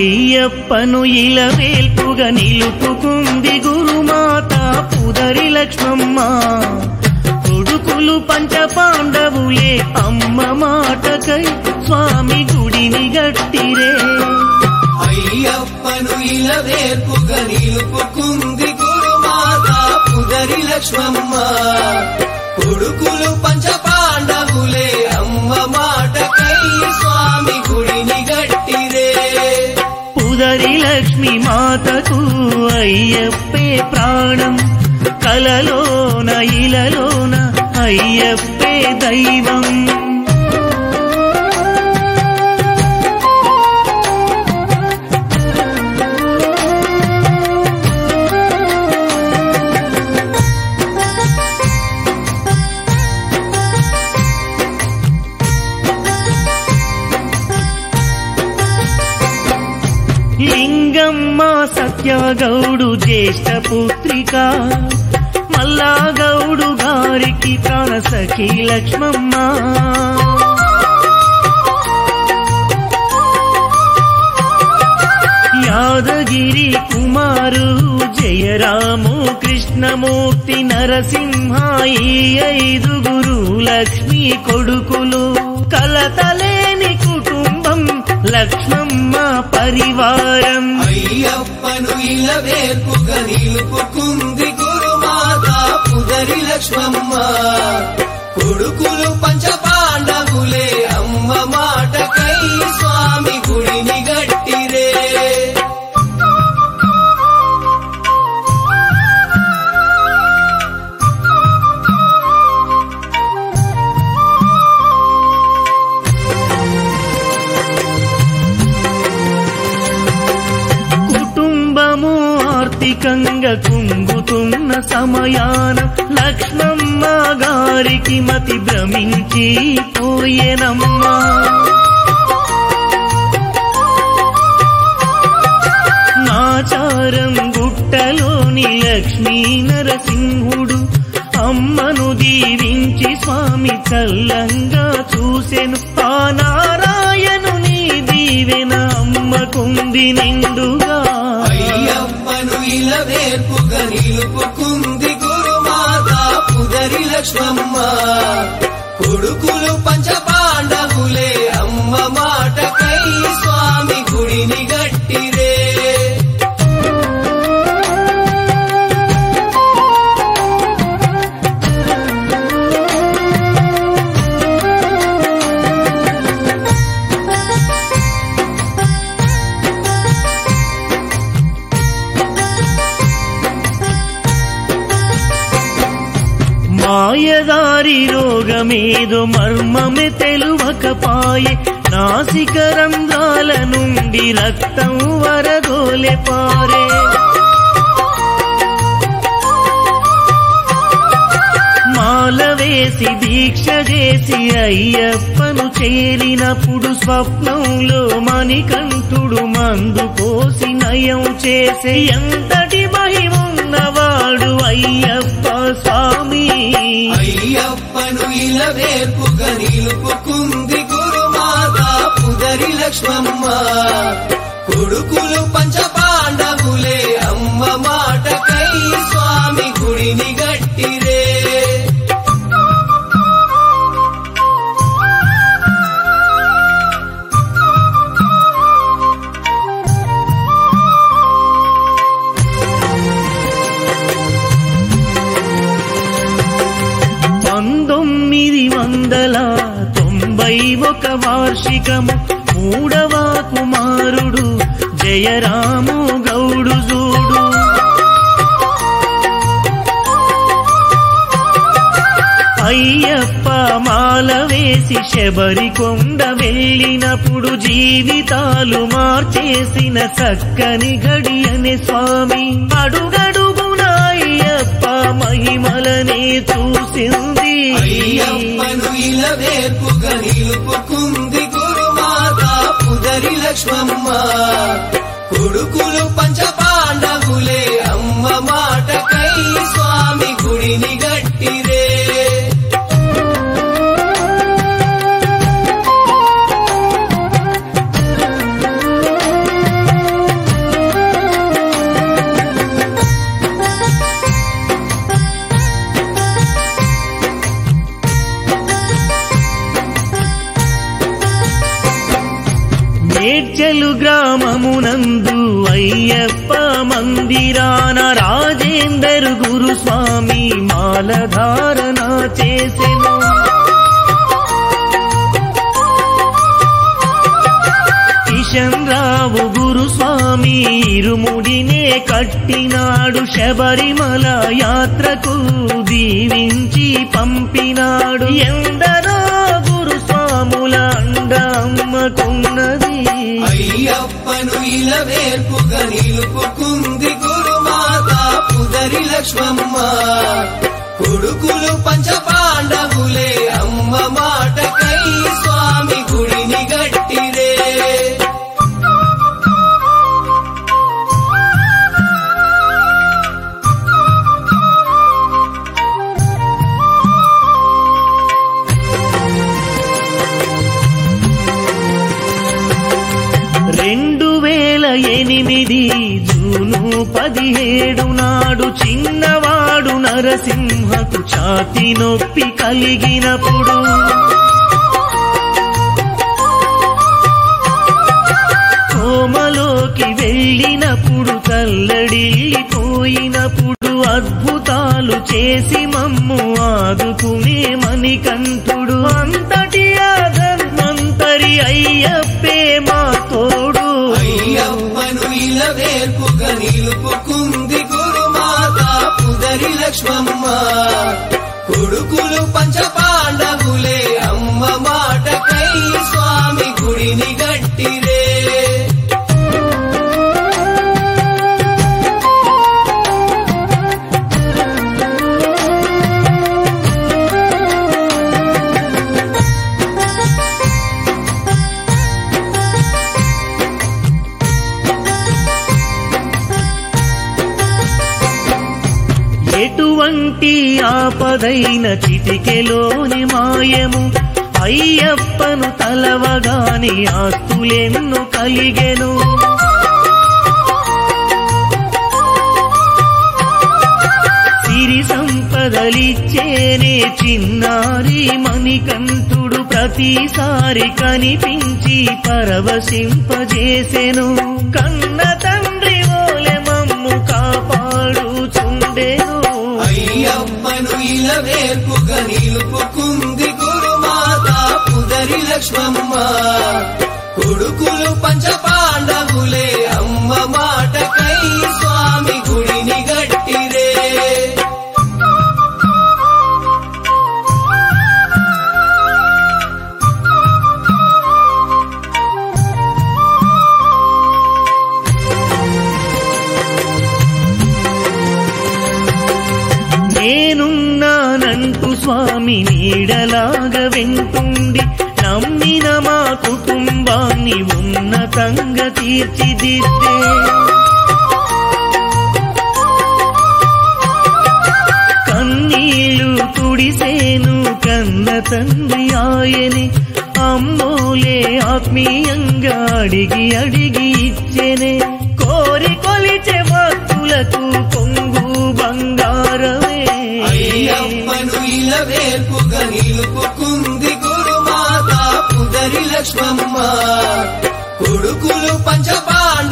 అయ్యప్పను ఇలవేల్పుగా నిలుపుకుంది గురుమాత పుదరి లక్ష్మమ్మ కొడుకులు పంచ పాండవులే అమ్మ మాటకై స్వామి గుడిని గట్టిరే అయ్యప్పను ఇలవేర్పుగా నిలుపుకుంది గురుమాత పుదరి లక్ష్మమ్మ కొడుకులు పంచ పాండవులే అమ్మ మాటకై స్వామి గుడిని గట్టిరే పుదరి లక్ష్మి మాతకు అయ్యప్పే ప్రాణం కలలోన ఇలలోన అయ్యప్పే దైవం లింగమ్మ సత్యగౌడు జ్యేష్ఠ పుత్రిక మల్లాగౌడు గారికి ప్రాణసఖి లక్ష్మమ్మ యాదగిరి కుమారు జయరాము కృష్ణమూర్తి నరసింహ ఈ ఐదుగురు లక్ష్మీ కొడుకులు కలతలేని కుటుంబం లక్ష్మమ్మ పరివారం అయ్యప్పను ఇలవేర్పుగా నిలుపుకుంది గురుమాత పుదరి లక్ష్మమ్మ కొడుకులు పంచ పాండవులే అమ్మ మాటకై స్వామి గుడిని గట్టిరే కుటుంబము ఆర్థికంగా కుంగుతున్న సమయాన లక్ష్మమ్మ గారికి మతి భ్రమించి పోయేనమ్మా నాచారం గుట్టలోని లక్ష్మీ నరసింహుడు అమ్మను దీవించి స్వామి చల్లంగా చూసెను ఆ నారాయణుని దీవెన అమ్మకుంది నిండుగా అయ్యప్పను ఇలవేర్పుగా నిలుపుకుంది గురుమాత పుదరి లక్ష్మమ్మ కొడుకులు పంచ పాండవులే అమ్మ మాటకై స్వామి గుడిని గట్టిరే మాయదారి రోగమేదో మర్మమే తెలువకపాయే నాసిక రంధ్రాల నుండి రక్తం వరదోలే పారే మాల వేసి దీక్ష చేసి అయ్యప్పను చేరినప్పుడు స్వప్నంలో మణికంఠుడు మందు పోసి నయం చేసే ఎంతటి మహిమున్నవాడు అయ్యప్ప స్వామి అయ్యప్పను ఇలవేర్పుగా నిలుపుకుంది గురుమాత పుదరి లక్ష్మమ్మ కొడుకులు పంచ పాండవులే అమ్మ మాటకై స్వామి గుడిని గట్టిరే పంతొమ్మిది వందల తొంభై ఒక వార్షికము మూడవ కుమారుడు జయరాము గౌడు చూడు అయ్యప్ప మాల వేసి శబరి కొండ వెళ్ళినప్పుడు జీవితాలు మార్చేసిన చక్కని గడియని స్వామి అడుగడుగున అయ్యప్ప మహిమలనే చూసింది అయ్యప్పను ఇలవేర్పుగా నిలుపుకుంది గురుమాత పుదరి లక్ష్మమ్మ కొడుకులు పంచ పాండవులే అమ్మ మాటకై స్వామి గుడిని గట్టిరే మేడ్చలు గ్రామమునందు అయ్యప్ప మందిరాన రాజేందర్ గురుస్వామి మాలధారణ చేసెను కిషన్ రావు గురుస్వామి ఇరుముడినే కట్టినాడు శబరిమల యాత్రకు దీవించి పంపినాడు ఎందరో గురుస్వాముల అండమ్మకున్నది అయ్యప్పను ఇలవేర్పుగా నిలుపుకుంది గురుమాత పుదరి లక్ష్మమ్మ కొడుకులు పంచ పాండవులే అమ్మ మాటకై స్వామి గుడిని గట్టిరే రెండు వేల ఎనిమిది జూను పదిహేడు నాడు చిన్నవాడు నరసింహకు ఛాతి నొప్పి కలిగినప్పుడు కోమలోకి వెళ్ళినప్పుడు కల్లడిల్లిపోయినప్పుడు అద్భుతాలు చేసి మమ్ము ఆదుకునే మణికంఠుడు అంతటి ఆధర్మంతరి అయ్యప్పే మా తోడు అయ్యప్పను ఇలవేర్పుగా నిలుపుకుంది గురుమాత పుదరి లక్ష్మమ్మ కొడుకులు పంచ పాండవులే అమ్మ మాటకై స్వామి గుడిని గట్టిరే ఎటువంటి ఆపదైన చిటికెలోని మాయము అయ్యప్పను తలవగాని ఆస్తులెన్ను కలిగెను సిరి సంపదలిచ్చేనే చిన్నారి మణికంఠుడు ప్రతిసారి కనిపించి పరవశింపజేసెను కన్న తండ్రి ఓలె మమ్ము కాపాడుచుండెను అయ్యప్పను ఇలవేర్పుగా నిలుపుకుంది గురుమాత పుదరి లక్ష్మమ్మ కొడుకులు పంచ పాండవులే అమ్మ మాటకై స్వామి గుడిని గట్టిరే నేనున్నానంటూ స్వామి నీడలాగా వెంటుండి నమ్మిన మా కుటుంబాన్ని ఉన్నతంగా తీర్చిదిద్దే కన్నీళ్లు తుడిసేను కన్న తండ్రి ఆయని అమ్మోలే ఆత్మీయంగా అడిగి అడిగి ఇచ్చెనే కోరి కొలిచే భక్తులకు కొంగు బంగారమే అయ్యప్పను ఇలవేర్పుగా నిలుపుకుంది గురుమాత పుదరి లక్ష్మమ్మ కొడుకులు పంచ